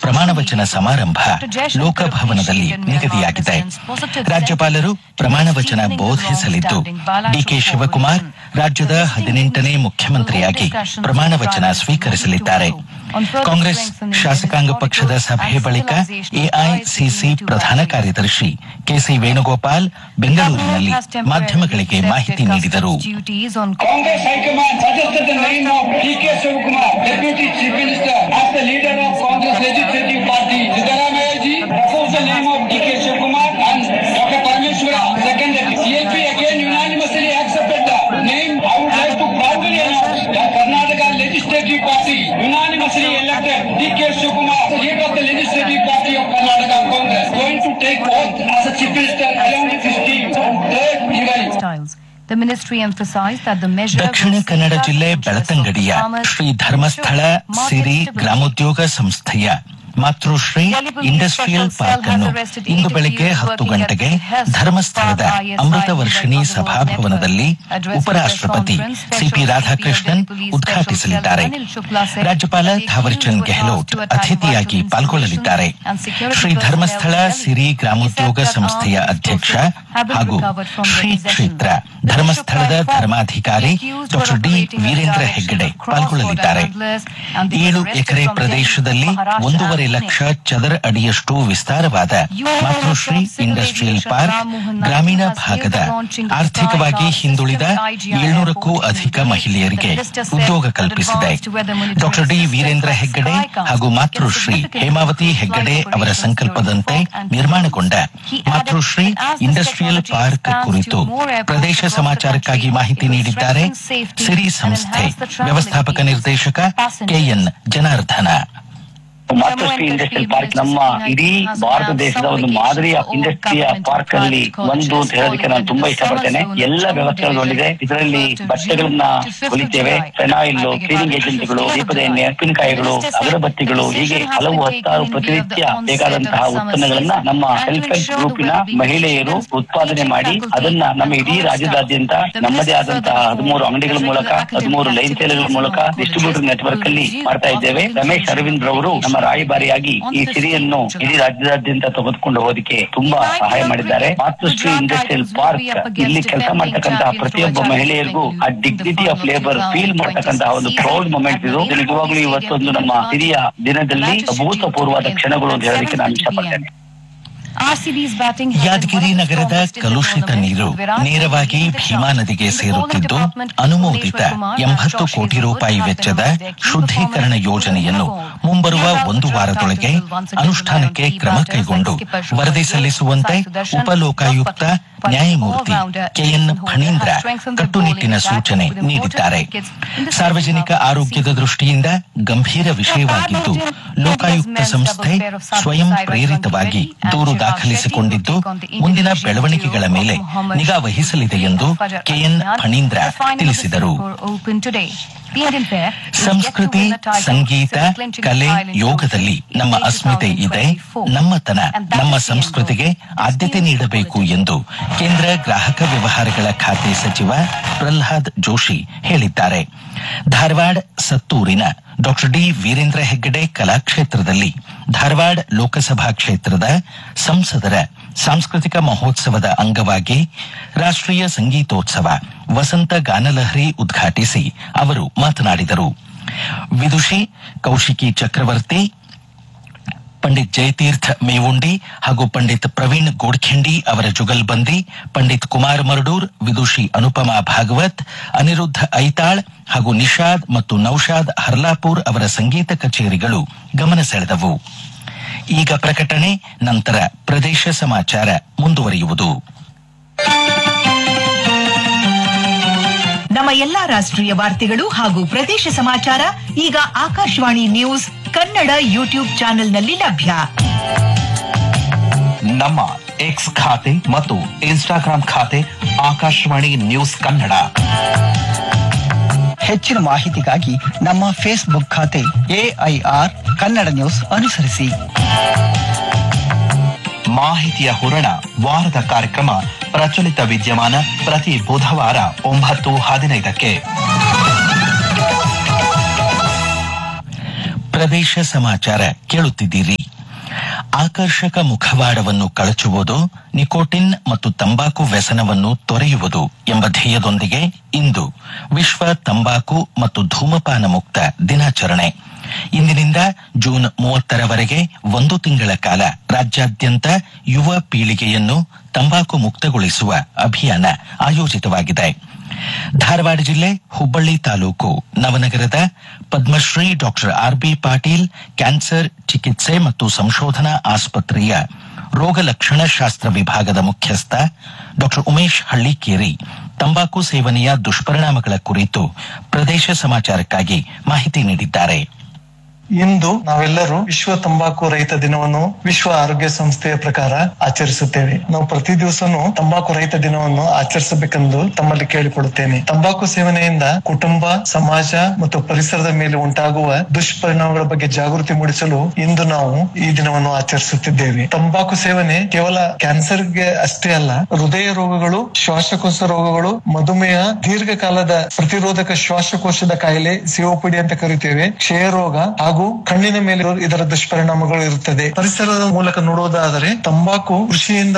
ಪ್ರಮಾಣವಚನ ಸಮಾರಂಭ ಲೋಕಭವನದಲ್ಲಿ ನಿಗದಿಯಾಗಿದೆ ರಾಜ್ಯಪಾಲರು ಪ್ರಮಾಣವಚನ ಬೋಧಿಸಲಿದ್ದು ಡಿಕೆ ಶಿವಕುಮಾರ್ ರಾಜ್ಯದ ಹದಿನೆಂಟನೇ ಮುಖ್ಯಮಂತ್ರಿಯಾಗಿ ಪ್ರಮಾಣವಚನ ಸ್ವೀಕರಿಸಲಿದ್ದಾರೆ ಕಾಂಗ್ರೆಸ್ ಶಾಸಕಾಂಗ ಪಕ್ಷದ ಸಭೆ ಬಳಿಕ ಎಐಸಿಸಿ ಪ್ರಧಾನ ಕಾರ್ಯದರ್ಶಿ ಕೆಸಿ ವೇಣುಗೋಪಾಲ್ ಬೆಂಗಳೂರಿನಲ್ಲಿ ಮಾಧ್ಯಮಗಳಿಗೆ ಮಾಹಿತಿ ನೀಡಿದರು Congress High Command suggested the name of D.K. Shivakumar, Deputy Chief Minister, as the leader of Congress Legislative Party. Siddaramaya ji proposed the name of D.K. Shivakumar and Dr. Parameshwara seconded. CLP again unanimously accepted the name. I would like to proudly announce that Karnataka Legislative Party unanimously elected D.K. Shivakumar, the leader of the Legislative Party of Karnataka Congress, going to take oath as a Chief Minister along with his team on 3rd July. styles. The ministry emphasized that the measure ದಕ್ಷಿಣ will Kannada safeguard ಜಿಲ್ಲೆ the interests of ಬೆಳತಂಗಡಿಯ farmers, Shri Dharmasthala ensure market Siri stability. ಗ್ರಾಮೋದ್ಯೋಗ ಸಂಸ್ಥೆಯ ಮಾತೃಶ್ರೀ industrial park ಅನ್ನು ಇಂದು ಬೆಳಿಗ್ಗೆ ಹತ್ತು ಗಂಟೆಗೆ ಧರ್ಮಸ್ಥಳದ ಅಮೃತ ವರ್ಷಿಣಿ ಸಭಾಭವನದಲ್ಲಿ ಉಪರಾಷ್ಟ್ರಪತಿ CP Radhakrishnan ಉದ್ಘಾಟಿಸಲಿದ್ದಾರೆ ರಾಜ್ಯಪಾಲ ಥಾವರ್ಚಂದ್ ಗೆಹ್ಲೋಟ್ ಅತಿಥಿಯಾಗಿ ಪಾಲ್ಗೊಳ್ಳಲಿದ್ದಾರೆ ಶ್ರೀ ಧರ್ಮಸ್ಥಳ ಸಿರಿ ಗ್ರಾಮೋದ್ಯೋಗ ಸಂಸ್ಥೆಯ ಅಧ್ಯಕ್ಷ ಹಾಗೂ ಶ್ರೀ ಕ್ಷೇತ್ರ ಧರ್ಮಸ್ಥಳದ ಧರ್ಮಾಧಿಕಾರಿ ಡಾಕ್ಟರ್ ಡಿ ವೀರೇಂದ್ರ ಹೆಗ್ಗಡೆ ಪಾಲ್ಗೊಳ್ಳಲಿದ್ದಾರೆ ಏಳು ಎಕರೆ ಪ್ರದೇಶದಲ್ಲಿ ಒಂದೂವರೆ ಲಕ್ಷ ಚದರ ಅಡಿಯಷ್ಟು ವಿಸ್ತಾರವಾದ ಮಾತೃಶ್ರೀ ಇಂಡಸ್ಟ್ರಿಯಲ್ ಪಾರ್ಕ್ ಗ್ರಾಮೀಣ ಭಾಗದ ಆರ್ಥಿಕವಾಗಿ ಹಿಂದುಳಿದ ಏಳ್ನೂರಕ್ಕೂ ಅಧಿಕ ಮಹಿಳೆಯರಿಗೆ ಉದ್ಯೋಗ ಕಲ್ಪಿಸಿದೆ ಡಾಕ್ಟರ್ ಡಿ ವೀರೇಂದ್ರ ಹೆಗ್ಗಡೆ ಹಾಗೂ ಮಾತೃಶ್ರೀ ಹೇಮಾವತಿ ಹೆಗ್ಗಡೆ ಅವರ ಸಂಕಲ್ಪದಂತೆ ನಿರ್ಮಾಣಗೊಂಡ ಮಾತೃಶ್ರೀ ಇಂಡಸ್ಟ್ರಿಯಲ್ ಪಾರ್ಕ್ ಕುರಿತು ಪ್ರದೇಶ ಸಮಾಚಾರಕ್ಕಾಗಿ ಮಾಹಿತಿ ನೀಡಿದ್ದಾರೆ ಸಿರಿ ಸಂಸ್ಥೆ ವ್ಯವಸ್ಥಾಪಕ ನಿರ್ದೇಶಕ KN Janardhana Matrushri industrial park ನಮ್ಮ ಇಡೀ ಭಾರತ ದೇಶದ ಒಂದು ಮಾದರಿಯ ಇಂಡಸ್ಟ್ರಿಯ ಪಾರ್ಕ್ ಅಲ್ಲಿ ಒಂದು ಅಂತ ಹೇಳೋದಕ್ಕೆ ನಾನು ತುಂಬಾ ಇಷ್ಟಪಡ್ತೇನೆ ಎಲ್ಲ ವ್ಯವಸ್ಥೆಗಳಿದೆ ಇದರಲ್ಲಿ ಬಟ್ಟೆಗಳನ್ನ ಹೊಲಿತೇವೆ ಫೆನಾಯಿಲ್ ಕ್ಲೀನಿಂಗ್ ಏಜೆಂಟ್ಗಳು ದೀಪದ ಎಣ್ಣೆ ಉಪ್ಪಿನಕಾಯಿಗಳು ಅಗರಬತ್ತಿಗಳು ಹೀಗೆ ಹಲವು ಹತ್ತಾರು ಪ್ರತಿನಿತ್ಯ ಬೇಕಾದಂತಹ ಉತ್ಪನ್ನಗಳನ್ನ ನಮ್ಮ ಸೆಲ್ಫ್ ಹೆಲ್ಪ್ ಗ್ರೂಪಿನ ಮಹಿಳೆಯರು ಉತ್ಪಾದನೆ ಮಾಡಿ ಅದನ್ನ ನಮ್ಮ ಇಡೀ ರಾಜ್ಯದಾದ್ಯಂತ ನಮ್ಮದೇ ಆದಂತಹ ಹದಿಮೂರು ಅಂಗಡಿಗಳ ಮೂಲಕ ಹದಿಮೂರು ಲೈನ್ ಸೇಲ್ಗಳ ಮೂಲಕ ಡಿಸ್ಟ್ರಿಬ್ಯೂಟರ್ ನೆಟ್ವರ್ಕ್ ಅಲ್ಲಿ ಮಾಡ್ತಾ ಇದ್ದೇವೆ ರಮೇಶ್ ಅರವಿಂದ್ ರವರು ನಮ್ಮ ರಾಯಭಾರಿಯಾಗಿ ಈ ಸಿರಿಯನ್ನು ಇಡೀ ರಾಜ್ಯದಾದ್ಯಂತ ತೆಗೆದುಕೊಂಡು ಹೋದಕ್ಕೆ ತುಂಬಾ ಸಹಾಯ ಮಾಡಿದ್ದಾರೆ ಮಾತೃಶ್ರೀ ಇಂಡಸ್ಟ್ರಿಯಲ್ ಪಾರ್ಕ್ ಇಲ್ಲಿ ಕೆಲಸ ಮಾಡ್ತಕ್ಕಂತಹ ಪ್ರತಿಯೊಬ್ಬ ಮಹಿಳೆಯರಿಗೂ ಆ ಡಿಗ್ನಿಟಿ ಆಫ್ ಲೇಬರ್ ಫೀಲ್ ಮಾಡ್ತಕ್ಕಂತಹ ಒಂದು ಪ್ರೌಡ್ ಮೊಮೆಂಟ್ ಇದು ಇದು ನಿಜವಾಗ್ಲೂ ಇವತ್ತೊಂದು ನಮ್ಮ ಹಿರಿಯ ದಿನದಲ್ಲಿ ಅಭೂತಪೂರ್ವವಾದ ಕ್ಷಣಗಳು ಅಂತ ಹೇಳೋದಕ್ಕೆ ನಾನು ಇಷ್ಟಪಡ್ತೇನೆ ಯಾದಗಿರಿ ನಗರದ ಕಲುಷಿತ ನೀರು ನೇರವಾಗಿ ಭೀಮಾ ನದಿಗೆ ಸೇರುತ್ತಿದ್ದು ಅನುಮೋದಿತ ಎಂಬತ್ತು ಕೋಟಿ ರೂಪಾಯಿ ವೆಚ್ಚದ ಶುದ್ಧೀಕರಣ ಯೋಜನೆಯನ್ನು ಮುಂಬರುವ ಒಂದು ವಾರದೊಳಗೆ ಅನುಷ್ಠಾನಕ್ಕೆ ಕ್ರಮ ಕೈಗೊಂಡು ವರದಿ ಸಲ್ಲಿಸುವಂತೆ ಉಪಲೋಕಾಯುಕ್ತ ನ್ಯಾಯಮೂರ್ತಿ ಕೆಎನ್ ಫಣೀಂದ್ರ ಕಟ್ಟುನಿಟ್ಟಿನ ಸೂಚನೆ ನೀಡಿದ್ದಾರೆ ಸಾರ್ವಜನಿಕ ಆರೋಗ್ಯದ ದೃಷ್ಟಿಯಿಂದ ಗಂಭೀರ ವಿಷಯವಾಗಿದ್ದು ಲೋಕಾಯುಕ್ತ ಸಂಸ್ಥೆ ಸ್ವಯಂ ಪ್ರೇರಿತವಾಗಿ ದೂರು ದಾಖಲಿಸಿಕೊಂಡಿದ್ದು ಮುಂದಿನ ಬೆಳವಣಿಗೆಗಳ ಮೇಲೆ ನಿಗಾ ವಹಿಸಲಿದೆ ಎಂದು ಕೆಎನ್ ಫಣೀಂದ್ರ ತಿಳಿಸಿದರು ಸಂಸ್ಕೃತಿ ಸಂಗೀತ ಕಲೆ ಯೋಗದಲ್ಲಿ ನಮ್ಮ ಅಸ್ಮಿತೆ ಇದೆ ನಮ್ಮತನ ನಮ್ಮ ಸಂಸ್ಕೃತಿಗೆ ಆದ್ಯತೆ ನೀಡಬೇಕು ಎಂದು ಕೇಂದ್ರ ಗ್ರಾಹಕ ವ್ಯವಹಾರಗಳ ಖಾತೆ ಸಚಿವ ಪ್ರಹ್ಲಾದ್ ಜೋಶಿ ಹೇಳಿದ್ದಾರೆ ಧಾರವಾಡ ಸತ್ತೂರಿನ ಡಾಕ್ಟರ್ ಡಿ ವೀರೇಂದ್ರ ಹೆಗ್ಗಡೆ ಕಲಾಕ್ಷೇತ್ರದಲ್ಲಿ ಧಾರವಾಡ ಲೋಕಸಭಾ ಕ್ಷೇತ್ರದ ಸಂಸದರ ಸಾಂಸ್ಕೃತಿಕ ಮಹೋತ್ಸವದ ಅಂಗವಾಗಿ ರಾಷ್ಟ್ರೀಯ ಸಂಗೀತೋತ್ಸವ ವಸಂತ ಗಾನಲಹರಿ ಉದ್ಘಾಟಿಸಿ ಅವರು ಮಾತನಾಡಿದರು ವಿದುಷಿ ಕೌಶಿಕಿ ಚಕ್ರವರ್ತಿ ಪಂಡಿತ್ ಜಯತೀರ್ಥ ಮೇವುಂಡಿ ಹಾಗೂ ಪಂಡಿತ್ ಪ್ರವೀಣ್ ಗೋಡ್ಖೆಂಡಿ ಅವರ ಜುಗಲ್ಬಂದಿ ಪಂಡಿತ್ ಕುಮಾರ್ ಮರಡೂರ್ ವಿದುಷಿ ಅನುಪಮಾ ಭಾಗವತ್ ಅನಿರುದ್ಧ ಐತಾಳ್ ಹಾಗೂ ನಿಷಾದ್ ಮತ್ತು ನೌಶಾದ್ ಹರ್ಲಾಪುರ್ ಅವರ ಸಂಗೀತ ಕಚೇರಿಗಳು ಗಮನ ಸೆಳೆದವು ಈಗ ಪ್ರಕಟಣೆ ನಂತರ ಪ್ರದೇಶ ಸಮಾಚಾರ ಮುಂದುವರಿಯುವುದು ನಮ್ಮ ಎಲ್ಲಾ ರಾಷ್ಟ್ರೀಯ ವಾರ್ತೆಗಳು ಹಾಗೂ ಪ್ರದೇಶ ಸಮಾಚಾರ ಈಗ ಆಕಾಶವಾಣಿ ನ್ಯೂಸ್ ಕನ್ನಡ ಯೂಟ್ಯೂಬ್ ಚಾನೆಲ್ನಲ್ಲಿ ಲಭ್ಯ ನಮ್ಮ ಎಕ್ಸ್ ಖಾತೆ ಮತ್ತು ಇನ್ಸ್ಟಾಗ್ರಾಂ ಖಾತೆ ಆಕಾಶವಾಣಿ ನ್ಯೂಸ್ ಕನ್ನಡ ಹೆಚ್ಚಿನ ಮಾಹಿತಿಗಾಗಿ ನಮ್ಮ ಫೇಸ್ಬುಕ್ ಖಾತೆ ಎಐಆರ್ ಕನ್ನಡ ನ್ಯೂಸ್ ಅನುಸರಿಸಿ ಮಾಹಿತಿಯ ಹೂರಣ ವಾರದ ಕಾರ್ಯಕ್ರಮ ಪ್ರಚಲಿತ ವಿದ್ಯಮಾನ ಪ್ರತಿ ಬುಧವಾರ ಒಂಬತ್ತು ಹದಿನೈದಕ್ಕೆ ಪ್ರದೇಶ ಸಮಾಚಾರ ಕೇಳುತ್ತಿದ್ದೀರಿ ಆಕರ್ಷಕ ಮುಖವಾಡವನ್ನು ಕಳಚುವುದು ನಿಕೋಟಿನ್ ಮತ್ತು ತಂಬಾಕು ವ್ಯಸನವನ್ನು ತೊರೆಯುವುದು ಎಂಬ ಧ್ಯೇಯದೊಂದಿಗೆ ಇಂದು ವಿಶ್ವ ತಂಬಾಕು ಮತ್ತು ಧೂಮಪಾನ ಮುಕ್ತ ದಿನಾಚರಣೆ ಇಂದಿನಿಂದ ಜೂನ್ ಮೂವತ್ತರವರೆಗೆ ಒಂದು ತಿಂಗಳ ಕಾಲ ರಾಜ್ಯಾದ್ಯಂತ ಯುವ ಪೀಳಿಗೆಯನ್ನು ತಂಬಾಕು ಮುಕ್ತಗೊಳಿಸುವ ಅಭಿಯಾನ ಆಯೋಜಿತವಾಗಿದೆ ಧಾರವಾಡ ಜಿಲ್ಲೆ ಹುಬ್ಬಳ್ಳಿ ತಾಲೂಕು ನವನಗರದ Padma Shri doctor R B Patil cancer ಚಿಕಿತ್ಸೆ ಮತ್ತು ಸಂಶೋಧನಾ ಆಸ್ಪತ್ರೆಯ ರೋಗ ಲಕ್ಷಣ ಶಾಸ್ತ್ರ ವಿಭಾಗದ ಮುಖ್ಯಸ್ಥ ಡಾಕ್ಟರ್ ಉಮೇಶ್ ಹಳ್ಳಿಕೇರಿ ತಂಬಾಕು ಸೇವನೆಯ ದುಷ್ಪರಿಣಾಮಗಳ ಕುರಿತು ಪ್ರದೇಶ ಸಮಾಚಾರಕ್ಕಾಗಿ ಮಾಹಿತಿ ನೀಡಿದ್ದಾರೆ ಇಂದು ನಾವೆಲ್ಲರೂ ವಿಶ್ವ ತಂಬಾಕು ರಹಿತ ದಿನವನ್ನು ವಿಶ್ವ ಆರೋಗ್ಯ ಸಂಸ್ಥೆಯ ಪ್ರಕಾರ ಆಚರಿಸುತ್ತೇವೆ ನಾವು ಪ್ರತಿ ದಿವಸನೂ ತಂಬಾಕು ರಹಿತ ದಿನವನ್ನು ಆಚರಿಸಬೇಕೆಂದು ತಮ್ಮಲ್ಲಿ ಕೇಳಿಕೊಳ್ಳುತ್ತೇನೆ ತಂಬಾಕು ಸೇವನೆಯಿಂದ ಕುಟುಂಬ ಸಮಾಜ ಮತ್ತು ಪರಿಸರದ ಮೇಲೆ ಉಂಟಾಗುವ ದುಷ್ಪರಿಣಾಮಗಳ ಬಗ್ಗೆ ಜಾಗೃತಿ ಮೂಡಿಸಲು ಇಂದು ನಾವು ಈ ದಿನವನ್ನು ಆಚರಿಸುತ್ತಿದ್ದೇವೆ ತಂಬಾಕು ಸೇವನೆ ಕೇವಲ ಕ್ಯಾನ್ಸರ್ಗೆ ಅಷ್ಟೇ ಅಲ್ಲ ಹೃದಯ ರೋಗಗಳು ಶ್ವಾಸಕೋಶ ರೋಗಗಳು ಮಧುಮೇಹ ದೀರ್ಘಕಾಲದ ಪ್ರತಿರೋಧಕ ಶ್ವಾಸಕೋಶದ ಕಾಯಿಲೆ ಸಿಒಪಿಡಿ ಅಂತ ಕರಿತೇವೆ ಕ್ಷಯ ರೋಗ ಹಾಗೂ ಕಣ್ಣಿನ ಮೇಲೆ ಇದರ ದುಷ್ಪರಿಣಾಮಗಳು ಇರುತ್ತದೆ ಪರಿಸರದ ಮೂಲಕ ನೋಡುವುದಾದರೆ ತಂಬಾಕು ಕೃಷಿಯಿಂದ